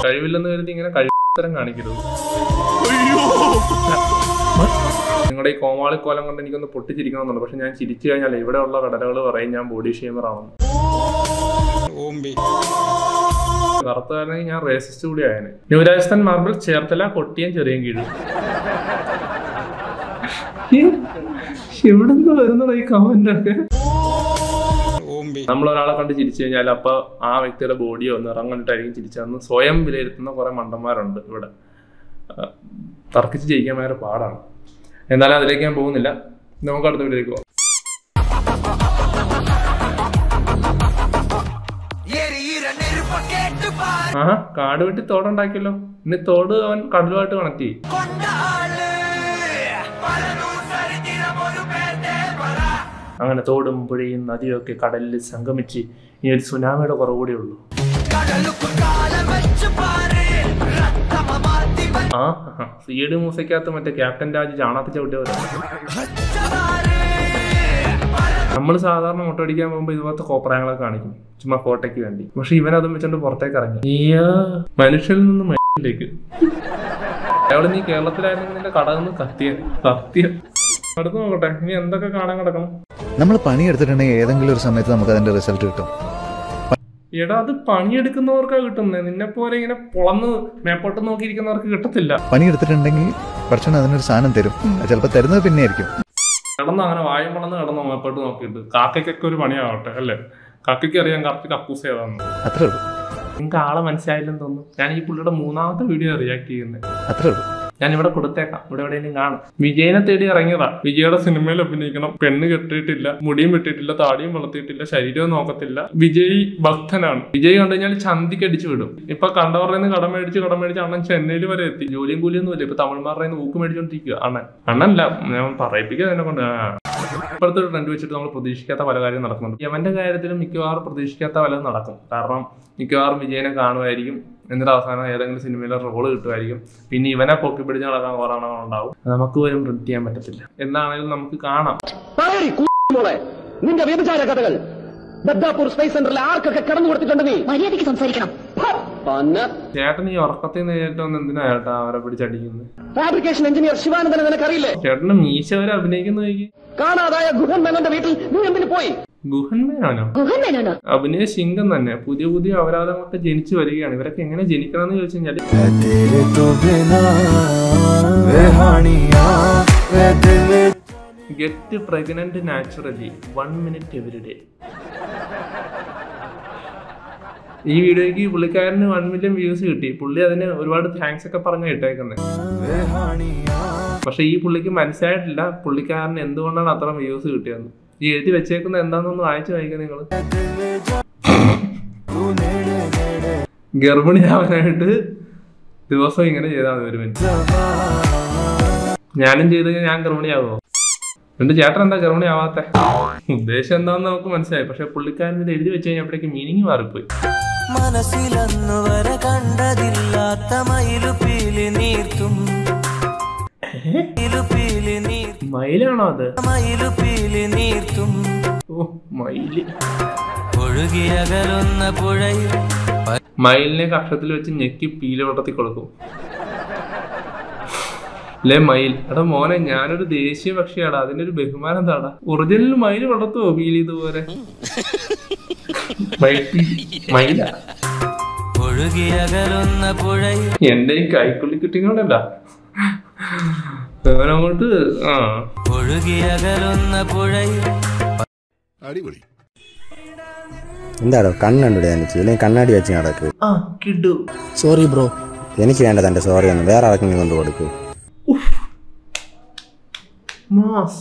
കഴിവില്ലെന്ന് കരുതി ഇങ്ങനെ കഴിവത്തരം കാണിക്കരുത് നിങ്ങളുടെ ഈ കോമാളിക്കോലം കൊണ്ട് എനിക്കൊന്ന് പൊട്ടിച്ചിരിക്കണമെന്നുണ്ട് പക്ഷെ ഞാൻ ചിരിച്ചു കഴിഞ്ഞാൽ ഇവിടെയുള്ള കടലകൾ പറയും ഞാൻ ബോഡി ഷെയ്മർ ആണെന്ന് കറുത്തായിരുന്നെങ്കിൽ ഞാൻ റേസിസ്റ്റ് കൂടി ആയനെ ന്യൂരാജസ്ഥാൻ മാർബിൾ ചേർത്തല കൊട്ടിയം ചെറിയ കീഴ് എവിടെ നിന്ന് വരുന്നത് ഈ കമന്റ് ഒക്കെ നമ്മൾ ഒരാളെ കണ്ട് ചിരിച്ചു കഴിഞ്ഞാൽ അപ്പൊ ആ വ്യക്തിയുടെ ബോഡിയോ നിറം കണ്ടിട്ടായിരിക്കും ചിരിച്ചതെന്ന് സ്വയം വിലയിരുത്തുന്ന കുറെ മണ്ടന്മാരുണ്ട് ഇവിടെ ആ, തർക്കിച്ച് ജയിക്കാൻ ഭയങ്കര പാടാണ് എന്നാലും അതിലേക്ക് ഞാൻ പോകുന്നില്ല നമുക്ക് അടുത്ത വീട്ടിലേക്ക് പോകാം ആ കാട് വെട്ടി തോടുണ്ടാക്കിയല്ലോ ഇനി തോട് അവൻ കടലുമായിട്ട് കണക്ട് ചെയ്യും അങ്ങനെ തോടും പുഴയും നദിയും ഒക്കെ കടലിൽ സംഗമിച്ച് ഇനി ഒരു സുനാമിയുടെ കുറവ് കൂടെ ഉള്ളൂ ആ സി ഡി മൂസയ്ക്കകത്ത് മറ്റേ ക്യാപ്റ്റൻ രാജ് ചാണകത്തിൽ ചവിട്ടിയവരാണ് നമ്മൾ സാധാരണ മുട്ടടിക്കാൻ പോകുമ്പോൾ ഇതുപോലത്തെ കോപ്രായങ്ങളൊക്കെ കാണിക്കും ചുമ്മാ ഫോട്ടോയ്ക്ക് വേണ്ടി പക്ഷെ ഇവൻ അതും വെച്ചോണ്ട് പുറത്തേക്ക് ഇറങ്ങി അയ്യാ മനുഷ്യനിൽ നിന്ന് മനുഷ്യനിലേക്ക് അയാള് നീ കേരളത്തിലായിരുന്നെങ്കിൽ നിന്റെ കട നിന്ന് കത്തിയ സത്യം അടുത്ത് നോക്കട്ടെ ഇനി എന്തൊക്കെ കാണാൻ കിടക്കണം നമ്മൾ പണിയെടുത്തിട്ടുണ്ടെങ്കിൽ ഏതെങ്കിലും ഒരു സമയത്ത് നമുക്ക് അതിന്റെ റിസൾട്ട് കിട്ടും എടാ അത് പണിയെടുക്കുന്നവർക്കാ കിട്ടുന്നത് നിന്നെ പോലെ ഇങ്ങനെ പൊളന്ന് മേപ്പോട്ട് നോക്കിയിരിക്കുന്നവർക്ക് കിട്ടത്തില്ല പണിയെടുത്തിട്ടുണ്ടെങ്കിൽ കുറച്ചുകൂടെ അതിനൊരു സാധനം തരും അത് ചിലപ്പോൾ തരുന്നത് പിന്നെ ആയിരിക്കും കിടന്ന് അങ്ങനെ വായും വളർന്ന് കിടന്ന് മേപ്പോട്ട് നോക്കിയിട്ട് കാക്കയ്ക്കൊക്കെ ഒരു പണിയാവട്ടെ അല്ലേ കാക്കയ്ക്ക് അറിയാം കറക്റ്റ് കക്കൂസ് ഏതാന്ന് അത്രേ ഉള്ളൂ നിങ്ങൾക്ക് ആളെ മനസ്സിലായില്ലെന്ന് തോന്നുന്നു ഞാൻ ഈ പുള്ളിയുടെ മൂന്നാമത്തെ വീഡിയോ റിയാക്ട് ചെയ്യുന്നത് അത്രേ ഉള്ളൂ ഞാൻ ഇവിടെ കൊടുത്തേക്കാം ഇവിടെ എവിടെയെങ്കിലും കാണും വിജയനെ തേടി ഇറങ്ങിയതാ വിജയുടെ സിനിമയിൽ അഭിനയിക്കണം പെണ്ണ് കെട്ടിയിട്ടില്ല മുടിയും വെട്ടിയിട്ടില്ല താടിയും വളർത്തിയിട്ടില്ല ശരീരവും നോക്കത്തില്ല വിജയ് ഭക്തനാണ് വിജയ് കണ്ടു കഴിഞ്ഞാൽ ചന്തിക്ക് അടിച്ചു വിടും ഇപ്പൊ കണ്ടവരുടെ നിന്ന് കടം മേടിച്ച് കടം മേടിച്ച് അണ്ണൻ ചെന്നൈയിൽ വരെ എത്തി ജോലിയും കൂലിയൊന്നും ഇല്ല ഇപ്പൊ തമിഴ്മാരുടെ നിന്ന് ഊക്ക് മേടിച്ചോണ്ടിരിക്കുക അണ്ണൻ അണ്ണല്ല ഞാൻ പറയിപ്പിക്കുക എന്നെ കൊണ്ട് ആ. ഇപ്പോഴത്തെ ഒരു ട്രെൻഡ് വെച്ചിട്ട് നമ്മൾ പ്രതീക്ഷിക്കാത്ത പല കാര്യം നടക്കുന്നുണ്ട് യമന്റെ കാര്യത്തിലും മിക്കവാറും പ്രതീക്ഷിക്കാത്ത പലതും നടക്കും കാരണം മിക്കവാറും വിജയനെ കാണുമായിരിക്കും എന്നിട്ട് അവസാനം ഏതെങ്കിലും സിനിമയിലെ റോള് കിട്ടുമായിരിക്കും പിന്നെ ഇവനെ പൊക്കി പിടിച്ച് നടക്കാൻ കുറെ ഉണ്ടാവും അത് നമുക്ക് പോലും പ്രിന്റ് ചെയ്യാൻ പറ്റത്തില്ല എന്താണെങ്കിലും നമുക്ക് കാണാം നിന്റെ വ്യഭിചാര കഥകൾ ബദ്ദാപൂർ സ്പേസ് സെന്ററിൽ ആർക്കൊക്കെ കടന്നു കൊടുത്തിട്ടുണ്ട് നീ മര്യാദയ്ക്ക് സംസാരിക്കണം ചേട്ടൻ ഈ ഉറക്കത്തിൽ നിന്ന് ചേട്ടൻ ഒന്ന് എന്തിനാ ചേട്ടാ അവരെ പിടിച്ചടിക്കുന്നത് ഫാബ്രിക്കേഷൻ എഞ്ചിനീയർ ശിവാനന്ദനെ നിനക്കറിയില്ലേ ചേട്ടന് മീശ വരെ അഭിനയിക്കുന്ന നോക്കി കാണാതായ ഗുഹൻ മേനോന്റെ വീട്ടിൽ നീ എന്തിനു പോയി ഗുഹന്മേനാണോ ഗുഹൻ മേനോനോ അഭിനയ ശിങ്കം തന്നെ പുതിയ പുതിയ അപരാധങ്ങളൊക്കെ ജനിച്ചു വരികയാണ് ഇവരൊക്കെ എങ്ങനെ ജനിക്കണം എന്ന് ചോദിച്ചു കഴിഞ്ഞാൽ get pregnant naturally one minute every day ഈ വീഡിയോയ്ക്ക് പുള്ളിക്കാരന് വൺ മില്യൺ വ്യൂസ് കിട്ടി പുള്ളി അതിന് ഒരുപാട് താങ്ക്സ് ഒക്കെ പറഞ്ഞ ഇട്ടേക്കുന്നത് പക്ഷെ ഈ പുള്ളിക്ക് മനസ്സിലായിട്ടില്ല പുള്ളിക്കാരന് എന്തുകൊണ്ടാണ് അത്ര വ്യൂസ് കിട്ടിയതെന്ന് ഈ എഴുതി വെച്ചേക്കുന്ന എന്താണെന്നൊന്ന് വായിച്ചു വായിക്കാൻ നിങ്ങൾ ഗർഭിണിയാവാനായിട്ട് ദിവസം ഇങ്ങനെ ചെയ്താൽ മതി ഒരു മിനിറ്റ് ഞാനും ചെയ്ത് കഴിഞ്ഞാൽ ഞാൻ ഗർഭിണിയാവോ എന്റെ ചേട്ടൻ എന്താ ഗർഭിണിയാവാത്ത ഉദ്ദേശം എന്താണെന്ന് നമുക്ക് മനസ്സിലായി പക്ഷെ പുള്ളിക്കാരൻ ഇത് എഴുതി വെച്ച് കഴിഞ്ഞപ്പോഴേക്ക് മീനിങ് മാറിപ്പോയി മനസ്സിലന്നു വരെ കണ്ടതില്ലാത്ത മയിലുപീലി നീർത്തും മയിലുപീലി നീർ മയിലാണോ അത് മയിലുപീലി നീർത്തും ഓ മയില് ഒഴുകിയകലുന്ന പുഴയിൽ മയിലിനെ കക്ഷത്തിൽ വെച്ച് ഞെക്കി പീല വളർത്തി കൊടുക്കും അല്ലേ മയിൽ എടാ മോനെ ഞാനൊരു ദേശീയ പക്ഷിയാടാ അതിന്റെ ഒരു ബഹുമാനം താടാ ഒറിജിനൽ മയിൽ വളർത്തുവോ പീലി ഇതുപോലെ മയിൽ പീലി. മയിലാ ഒഴുകിയകലുന്ന പുഴയിൽ എന്റെ ഈ കൈക്കുള്ളി കിട്ടിയോണ്ടല്ല അങ്ങോട്ട് ആ ഒഴുകിയകലുന്ന പുഴയിൽ അടിപൊളി എന്താടോ കണ്ണുണ്ടോ എനിക്ക് ഇല്ലെങ്കിൽ കണ്ണാടി വെച്ച് നടക്ക് ആ കിഡു സോറി ബ്രോ എനിക്ക് വേണ്ട തന്റെ സോറി ഒന്നും വേറെ ആർക്കെങ്കിലും കൊണ്ട് കൊടുക്ക് മാസ്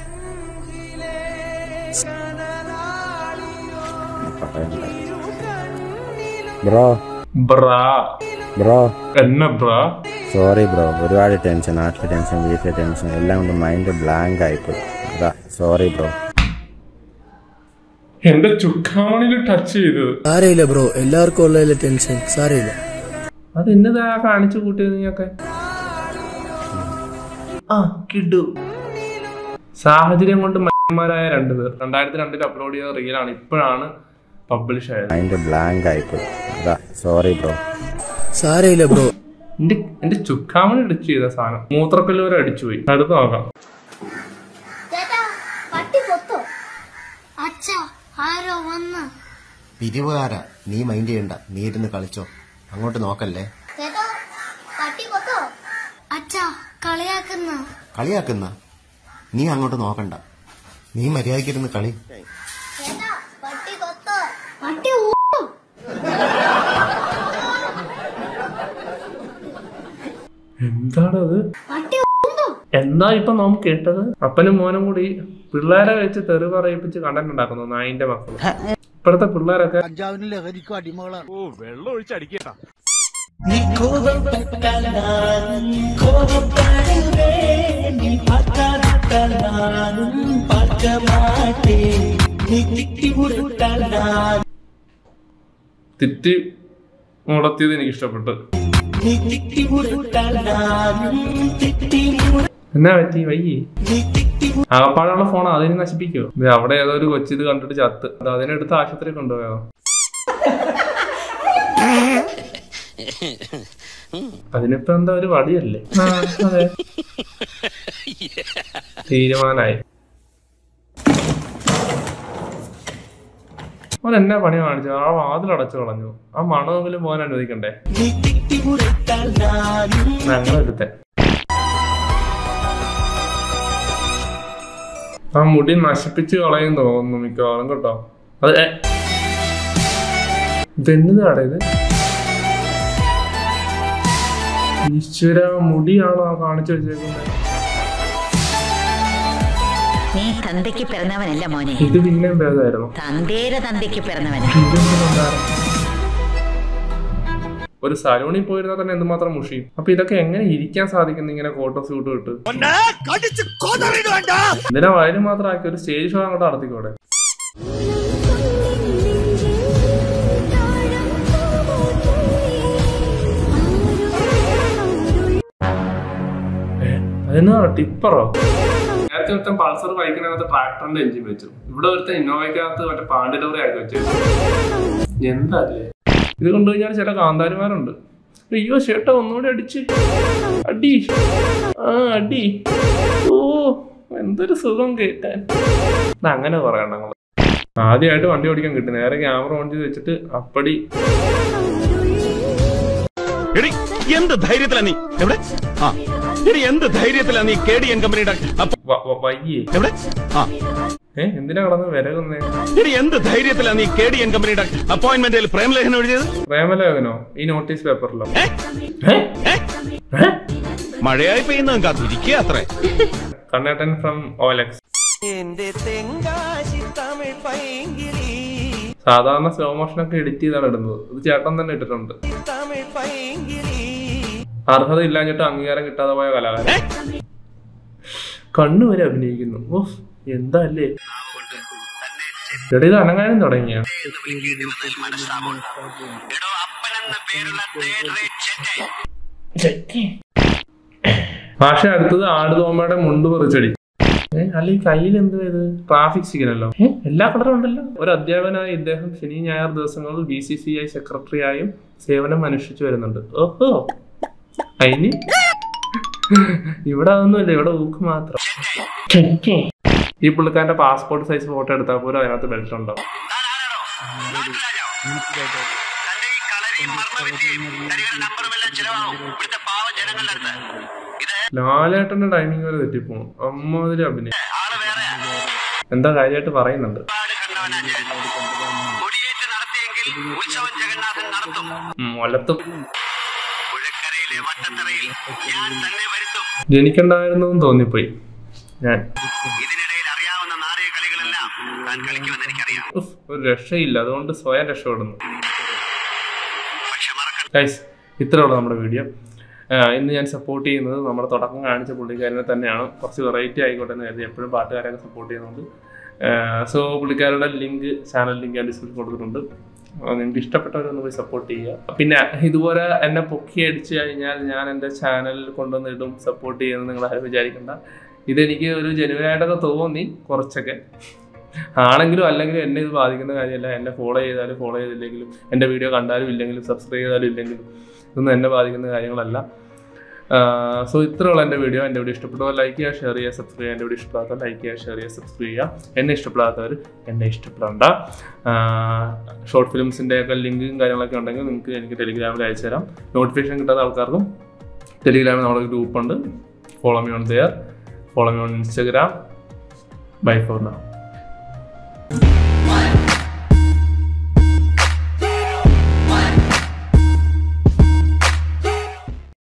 ബ്രോ ബ്രാ ബ്രോ എന്നെ ബ്രാ സോറി ബ്രോ ഒരുപാട് ടെൻഷൻ നാട്ടിലെ ടെൻഷൻ വീട്ടിലെ ടെൻഷൻ എല്ലാം കൊണ്ട് മൈൻഡ് ബ്ലാങ്ക് ആയിപ്പോയി അതാ സോറി ബ്രോ എന്റെ ചുക്കാമണിയിൽ ടച്ച് ചെയ്തത് സാരയില്ല ബ്രോ എല്ലാവർക്കും ഉള്ള ടെൻഷൻ സാരയില്ല അത് എന്നതാ കാണിച്ചു കൂട്ടിയത് നീയൊക്കെ ആ കിഡു സാഹചര്യം കൊണ്ട് മന്മാരായ രണ്ടുപേർ രണ്ടായിരത്തി രണ്ടിൽ അപ്ലോഡ് ചെയ്ത റീലാണ് ഇപ്പോഴാണ് പബ്ലിഷ് ആയത് മൈൻഡ് ബ്ലാങ്ക് ആയിപ്പോയി അതാ സോറി ബ്രോ സാരയില്ല ബ്രോ എന്റെ എന്റെ ചുക്കാമണി അടിച്ചു ചെയ്ത സാധനം മൂത്രക്കല്ല് വരെ അടിച്ചു പോയി അടുത്ത് നോക്കാം പട്ടി കൊത്തോ അച്ഛാ ആരോ വന്ന് പിരിവുകാര നീ മൈൻഡ് ചെയ്യണ്ട നീ ഇരുന്ന് കളിച്ചോ അങ്ങോട്ട് നോക്കല്ലേ ചേട്ടാ പട്ടി കൊത്തോ അച്ഛാ കളിയാക്കുന്ന കളിയാക്കുന്ന നീ അങ്ങോട്ട് നോക്കണ്ട നീ മര്യാദയ്ക്കിരുന്ന് കളി ചേട്ടാ പട്ടി കൊത്തോ പട്ടി ഊ എന്താണത് പട്ടി ഊണ്ടോ എന്താ ഇപ്പൊ നാം കേട്ടത് അപ്പനും മോനും കൂടി പിള്ളേരെ വെച്ച് തെറി പറയിപ്പിച്ച് കണ്ടന്റ് ഉണ്ടാക്കുന്നു നായിന്റെ മക്കൾ ഇപ്പോഴത്തെ പിള്ളേരൊക്കെ കഞ്ചാവിനും ലഹരിക്കും അടിമകളാണ് ഓ വെള്ളം ഒഴിച്ചടിക്കട്ടാ തിറ്റി മുടത്തിയത് എനിക്ക് ഇഷ്ടപ്പെട്ടു എന്നാ പറ്റി വയ്യേ ആകപ്പാടുള്ള ഫോൺ അതിന് നശിപ്പിക്കോ ഇത് അവിടെ ഏതോ ഒരു കൊച്ചി ഇത് കണ്ടിട്ട് ചത്ത് അത് അതിനെടുത്ത് ആശുപത്രി കൊണ്ടുപോയോ അതിനിപ്പോ എന്താ ഒരു വടിയല്ലേ ആ, അതെ തീരുമാനായി അവൻ എന്നാ പണി കാണിച്ചു ആ വാതിൽ അടച്ചു കളഞ്ഞു ആ മണമെങ്കിലും പോകാൻ അനുവദിക്കണ്ടേ ഞങ്ങളെടുത്തെ ആ മുടി നശിപ്പിച്ച് കളയും തോന്നുന്നു മിക്കവാറും കേട്ടോ അത് ഏ. ഇതെന്നതാടാ ഇത് ഈശ്വര മുടിയാണോ ആ കാണിച്ചു വെച്ചേക്കുന്നത് നീ തന്തയ്ക്ക് പിറന്നവനല്ല മോനെ ഇത് പിന്നെയും ഭേദമായിരുന്നു തന്തേര തന്തയ്ക്ക് പിറന്നവനാ ഒരു സലൂണിൽ പോയിരുന്നാൽ തന്നെ എന്തുമാത്രം മുഷിയും അപ്പൊ ഇതൊക്കെ എങ്ങനെ ഇരിക്കാൻ സാധിക്കുന്നു ഇങ്ങനെ കോട്ടോ സ്യൂട്ട് ഇട്ട് എന്തിനാ വയലും മാത്രം ആക്കി ഒരു സ്റ്റേജ് ഷോ അങ്ങോട്ട് നടത്തിക്കൂടെ അതിന് ടിപ്പറോ നേരത്തെ ഒരുത്തൻ പൾസർ ബൈക്കിനകത്ത് ട്രാക്ടറിന്റെ എഞ്ചിൻ വെച്ചു ഇവിടെ ഒരുത്തൻ ഇന്നോവയ്ക്കകത്ത് മറ്റേ പാണ്ടി ഡോറി ആക്കി വെച്ചു എന്തല്ലേ ഇത് കൊണ്ടുകഴിഞ്ഞാൽ ചില കാന്താരിമാരുണ്ട് അയ്യോ ചേട്ടാ ഒന്നുകൂടി അടിച്ച് അടി ആ അടി ഓ എന്തൊരു സുഖം കേട്ടാൻ ഇത് അങ്ങനെ പറയണ്ട ഞങ്ങള് ആദ്യമായിട്ട് വണ്ടി ഓടിക്കാൻ കിട്ടി നേരെ ക്യാമറ ഓൺ ചെയ്ത് വെച്ചിട്ട് അപ്പടി എടി എന്ത് ധൈര്യത്തിലാ നീ എവിടെ ആ എടി എന്ത് ധൈര്യത്തിലാ നീ കെ ഡി എൻ കമ്പനിയുടെ അപ്പ- വ- വ- വയ്യേ എവിടെ ആ ഏ എന്തിനാ കടന്ന് വിരകുന്നേ എടി എന്ത് ധൈര്യത്തിലാ നീ കെ ഡി എൻ കമ്പനിയുടെ അപ്പോയിന്റ്മെന്റിൽ പ്രേമലേഖനം എഴുതിയത് പ്രേമലേഖനോ ഈ നോട്ടീസ് പേപ്പറിലോ മഴയായി പെയ്യുന്ന കാത്തിരിക്കുക അത്രേ കണ്ണേട്ടൻ ഫ്രം ഓലക്സ് എന്റെ തെങ്കാശി തമിഴ് പൈങ്കിളി സാധാരണ സ്ലോ മോഷൻ ഒക്കെ എഡിറ്റ് ചെയ്താണ് ഇടുന്നത് ഇത് ചേട്ടൻ തന്നെ ഇട്ടിട്ടുണ്ട് തമിഴ് പൈങ്കിളി അർഹത ഇല്ലാഞ്ഞിട്ട് അംഗീകാരം കിട്ടാതെ പോയ കലാകാരൻ കണ്ണു വരെ അഭിനയിക്കുന്നു ഓഹ് എന്താ അല്ലേ എടാ ഇത് അനങ്ങാനും തുടങ്ങിയ ഭാഷ അടുത്തത് ആടുതോമയുടെ മുണ്ട് പറിച്ചടി ഏ അല്ല ഈ കയ്യിൽ എന്ത് ഇത് ട്രാഫിക് സിഗ്നലോ ഏ എല്ലാ കളറും ഉണ്ടല്ലോ ഒരു അധ്യാപകനായ ഇദ്ദേഹം ശനി ഞായർ ദിവസങ്ങളിൽ ബി സി സി ഐ സെക്രട്ടറിയായും സേവനം അനുഷ്ഠിച്ചു വരുന്നുണ്ട് ഓഹോ അതിന് ഇവിടെ അതൊന്നുമില്ല ഇവിടെ ഊക്ക് മാത്രം ഈ പുള്ളിക്കാരന്റെ പാസ്പോർട്ട് സൈസ് ഫോട്ടോ എടുത്താൽ പോലും അതിനകത്ത് ബെൽറ്റ് ഉണ്ടാവും ലാലേട്ടന്റെ ടൈമിംഗ് വരെ തെറ്റിപ്പോണു അമ്മാതിരി അഭിനയം എന്താ കാര്യമായിട്ട് പറയുന്നുണ്ട് ഉം, ഒലത്തും ജനിക്കണ്ടായിരുന്നു എന്ന് തോന്നിപ്പോയി ഞാൻ ഉഫ്, ഒരു രക്ഷയില്ല അതുകൊണ്ട് സ്വയം രക്ഷപ്പെടുന്നു ഗൈസ് ഇത്രയുള്ള നമ്മുടെ വീഡിയോ ഇന്ന് ഞാൻ സപ്പോർട്ട് ചെയ്യുന്നത് നമ്മുടെ തുടക്കം കാണിച്ച പുള്ളിക്കാരനെ തന്നെയാണ് കുറച്ച് വെറൈറ്റി ആയിക്കോട്ടെ എന്ന് കരുതി എപ്പോഴും പാട്ടുകാരെയൊക്കെ സപ്പോർട്ട് ചെയ്യുന്നുണ്ട് സോ പുള്ളിക്കാരുടെ ലിങ്ക് ചാനൽ ലിങ്ക് ഞാൻ ഡിസ്ക്രിപ്ഷൻ കൊടുത്തിട്ടുണ്ട് ആ, നിങ്ങൾക്ക് ഇഷ്ടപ്പെട്ടവരൊന്ന് പോയി സപ്പോർട്ട് ചെയ്യുക പിന്നെ ഇതുപോലെ എന്നെ പൊക്കി അടിച്ചു കഴിഞ്ഞാൽ ഞാൻ എൻ്റെ ചാനലിൽ കൊണ്ടുവന്ന് ഇടും സപ്പോർട്ട് ചെയ്യുന്നത് നിങ്ങൾ ആരും വിചാരിക്കണ്ട ഇതെനിക്ക് ഒരു ജനുവനായിട്ടൊക്കെ തോന്നി കുറച്ചൊക്കെ ആണെങ്കിലും അല്ലെങ്കിലും എന്നെ ഇത് ബാധിക്കുന്ന കാര്യമല്ല എന്നെ ഫോളോ ചെയ്താലും ഫോളോ ചെയ്തില്ലെങ്കിലും എൻ്റെ വീഡിയോ കണ്ടാലും ഇല്ലെങ്കിലും സബ്സ്ക്രൈബ് ചെയ്താലും ഇല്ലെങ്കിലും ഇതൊന്നും എന്നെ ബാധിക്കുന്ന കാര്യങ്ങളല്ല സോ ഇത്രയുള്ള എൻ്റെ വീഡിയോ എൻ്റെ വീഡിയോ ഇഷ്ടപ്പെട്ടവർ ലൈക്ക് ചെയ്യുക ഷെയർ ചെയ്യുക സബ്സ്ക്രൈബ് ചെയ്യുക എൻ്റെ വീഡിയോ ഇഷ്ടപ്പെടാത്തവർ ലൈക്ക് ചെയ്യുക ഷെയർ ചെയ്യുക സബ്സ്ക്രൈബ് ചെയ്യുക എന്നെ ഇഷ്ടപ്പെടാത്തവർ എന്നെ ഇഷ്ടപ്പെടണ്ട ഷോർട്ട് ഫിലിംസിൻ്റെ ഒക്കെ ലിങ്കും കാര്യങ്ങളൊക്കെ ഉണ്ടെങ്കിൽ നിങ്ങൾക്ക് എനിക്ക് ടെലിഗ്രാമിൽ അയച്ചു തരാം നോട്ടിഫിക്കേഷൻ കിട്ടാത്ത ആൾക്കാർക്കും ടെലിഗ്രാമിൽ നമ്മുടെ ഗ്രൂപ്പുണ്ട് follow me on there follow me on Instagram bye for now